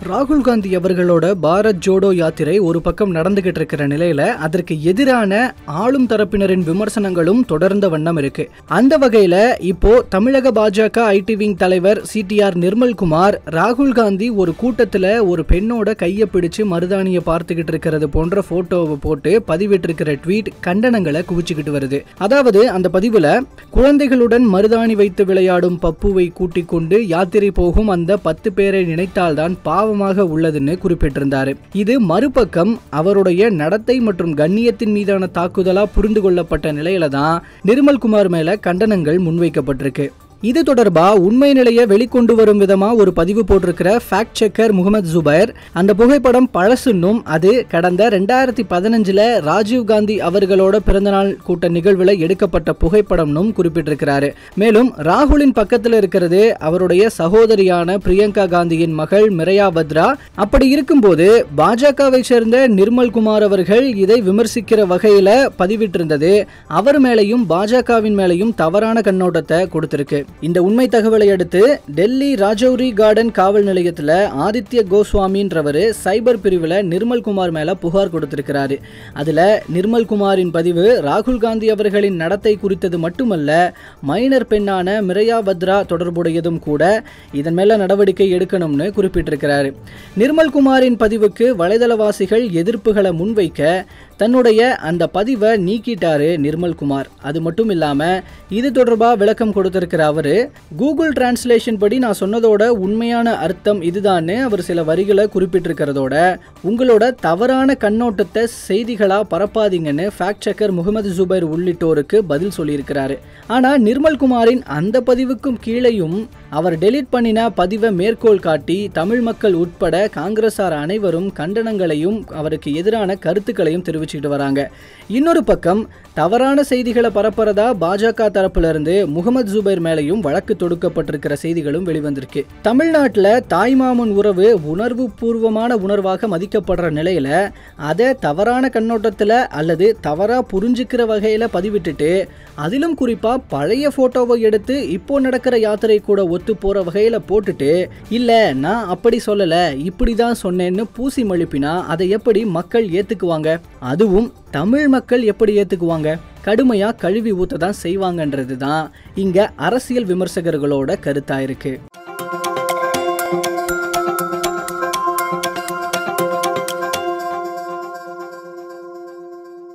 ராகுல் காந்தி அவர்களோட பாரத் ஜோடோ யாத்திரை ஒரு பக்கம் நடந்துகிட்டு இருக்கிற நிலையில அதற்கு எதிரான ஆளும் தரப்பினரின் விமர்சனங்களும் தொடர்ந்த வண்ணம் இருக்கு அந்த வகையில இப்போ தமிழக பாஜக ஐடி விங் தலைவர் சிடிஆர் நிர்மல்குமார் ராகுல் காந்தி ஒரு கூட்டத்துல ஒரு பெண்ணோட கையை பிடிச்சு மருதாணியை பார்த்துக்கிட்டு இருக்கிறது போன்ற போட்டோவை போட்டு பதிவிட்டிருக்கிற ட்வீட் கண்டனங்களை குவிச்சுக்கிட்டு வருது அதாவது அந்த பதிவுல குழந்தைகளுடன் மருதாணி வைத்து விளையாடும் பப்புவை கூட்டிக் கொண்டு யாத்திரை போகும் அந்த பத்து பேரை நினைத்தால்தான் பாவமாக உள்ளதுன்னு குறிப்பிட்டிருந்தாரு இது மறுபக்கம் அவருடைய நடத்தை மற்றும் கண்ணியத்தின் மீதான தாக்குதலா புரிந்து கொள்ளப்பட்ட நிலையில தான் நிர்மல்குமார் மேல கண்டனங்கள் முன்வைக்கப்பட்டிருக்கு இது தொடர்பா உண்மை நிலையை வெளிக்கொண்டு வரும் விதமா ஒரு பதிவு போட்டிருக்கிற ஃபேக்ட் செக்கர் முகமது ஜுபைர் அந்த புகைப்படம் பழசுன்னும் அது கடந்த ரெண்டாயிரத்தி பதினஞ்சுல ராஜீவ் காந்தி அவர்களோட பிறந்தநாள் கூட்ட நிகழ்வுல எடுக்கப்பட்ட புகைப்படம்னும் குறிப்பிட்டிருக்கிறாரு மேலும் ராகுலின் பக்கத்தில் இருக்கிறது அவருடைய சகோதரியான பிரியங்கா காந்தியின் மகள் மிரையா பத்ரா அப்படி இருக்கும்போது பாஜகவை சேர்ந்த நிர்மல் குமார் அவர்கள் இதை விமர்சிக்கிற வகையில பதிவிட்டிருந்தது அவர் மேலையும் பாஜகவின் மேலையும் தவறான கண்ணோட்டத்தை கொடுத்திருக்கு இந்த உண்மை தகவலை அடுத்து டெல்லி ராஜௌரி கார்டன் காவல் நிலையத்தில் ஆதித்ய கோஸ்வாமின்றவர் சைபர் பிரிவில் நிர்மல் குமார் மேலே புகார் கொடுத்திருக்கிறாரு அதில் நிர்மல் குமாரின் பதிவு ராகுல் காந்தி அவர்களின் நடத்தை குறித்தது மட்டுமல்ல மைனர் பெண்ணான மிரையா பத்ரா தொடர்புடையதும் கூட இதன் மேல நடவடிக்கை எடுக்கணும்னு குறிப்பிட்டிருக்கிறாரு நிர்மல் குமாரின் பதிவுக்கு வலைதளவாசிகள் எதிர்ப்புகளை முன்வைக்க தன்னுடைய அந்த பதிவை நீக்கிட்டாரு நிர்மல் குமார் அது மட்டும் இல்லாம இது தொடர்பா விளக்கம் கொடுத்திருக்கிற அவரு கூகுள் டிரான்ஸ்லேஷன் படி நான் சொன்னதோட உண்மையான அர்த்தம் இதுதான்னு அவர் சில வரிகளை குறிப்பிட்டிருக்கிறதோட உங்களோட தவறான கண்ணோட்டத்தை செய்திகளா பரப்பாதீங்கன்னு ஃபேக்ட் செக்கர் முகமது ஜுபைர் உள்ளிட்டோருக்கு பதில் சொல்லியிருக்கிறாரு ஆனா நிர்மல் குமாரின் அந்த பதிவுக்கும் கீழேயும் அவர் டெலீட் பண்ணின பதிவை மேற்கோள் காட்டி தமிழ் மக்கள் உட்பட காங்கிரசார் அனைவரும் கண்டனங்களையும் அவருக்கு எதிரான கருத்துக்களையும் தெரிவிச்சுக்கிட்டு வராங்க இன்னொரு பக்கம் தவறான செய்திகளை பரப்புறதா பாஜக தரப்புல இருந்து முகமது ஜுபைர் மேலையும் வழக்கு தொடுக்கப்பட்டிருக்கிற செய்திகளும் வெளிவந்திருக்கு தமிழ்நாட்டில் தாய்மாமன் உறவு உணர்வு பூர்வமான உணர்வாக மதிக்கப்படுற நிலையில அதை தவறான கண்ணோட்டத்தில் அல்லது தவறா புரிஞ்சுக்கிற வகையில் பதிவிட்டுட்டு அதிலும் குறிப்பா பழைய போட்டோவை எடுத்து இப்போ நடக்கிற யாத்திரை கூட ஒத்து போற வகையில போட்டுட்டு இல்ல நான் அப்படி சொல்லல இப்படி தான் சொன்னேன்னு பூசி மழுப்பினா அதை எப்படி மக்கள் ஏத்துக்குவாங்க அதுவும் தமிழ் மக்கள் எப்படி ஏத்துக்குவாங்க கடுமையா கழுவி ஊத்த தான் செய்வாங்கன்றது தான் இங்க அரசியல் விமர்சகர்களோட கருத்தா இருக்கு